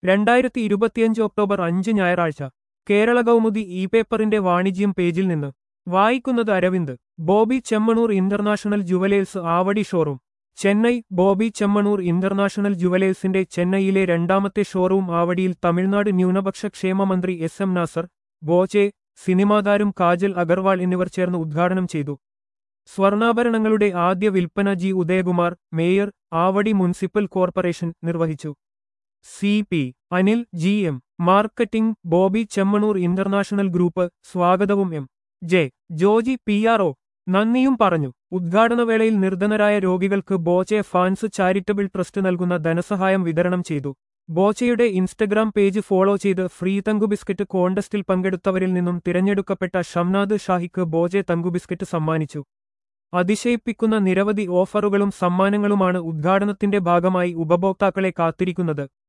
രണ്ടായിരത്തി ഇരുപത്തിയഞ്ച് ഒക്ടോബർ അഞ്ച് ഞായറാഴ്ച കേരള കൗമുദി ഇ പേപ്പറിന്റെ വാണിജ്യം പേജിൽ നിന്ന് വായിക്കുന്നത് Aravind Bobby Chemmanur international jewellers Avadi showroom Chennai Bobby Chemmanur international ജുവലേഴ്സിന്റെ ചെന്നൈയിലെ രണ്ടാമത്തെ ഷോറൂം ആവടിയിൽ തമിഴ്നാട് ന്യൂനപക്ഷ ക്ഷേമ മന്ത്രി എസ് എം നാസർ ബോച്ചെ സിനിമാതാരം കാജൽ അഗർവാൾ എന്നിവർ ചേർന്ന് ഉദ്ഘാടനം ചെയ്തു സ്വർണ്ണാഭരണങ്ങളുടെ ആദ്യ വിൽപ്പന G Udayakumar mayor Avadi municipal corporation നിർവഹിച്ചു C P Anil G M marketing Bobby Chemmanur international group സ്വാഗതവും M J Joji P R O നന്ദിയും പറഞ്ഞു ഉദ്ഘാടനവേളയിൽ നിർധനരായ രോഗികൾക്ക് ബോച്ചെ ഫാൻസ് ചാരിറ്റബിൾ ട്രസ്റ്റ് നൽകുന്ന ധനസഹായം വിതരണം ചെയ്തു ബോച്ചയുടെ ഇൻസ്റ്റഗ്രാം പേജ് ഫോളോ ചെയ്ത് ഫ്രീ തങ്കു ബിസ്ക്കറ്റ് കോണ്ടസ്റ്റിൽ പങ്കെടുത്തവരിൽ നിന്നും തിരഞ്ഞെടുക്കപ്പെട്ട ഷംനാദ് ഷാഹിക്ക് ബോജെ തങ്കു ബിസ്ക്കറ്റ് സമ്മാനിച്ചു അതിശയിപ്പിക്കുന്ന നിരവധി ഓഫറുകളും സമ്മാനങ്ങളുമാണ് ഉദ്ഘാടനത്തിന്റെ ഭാഗമായി ഉപഭോക്താക്കളെ കാത്തിരിക്കുന്നത്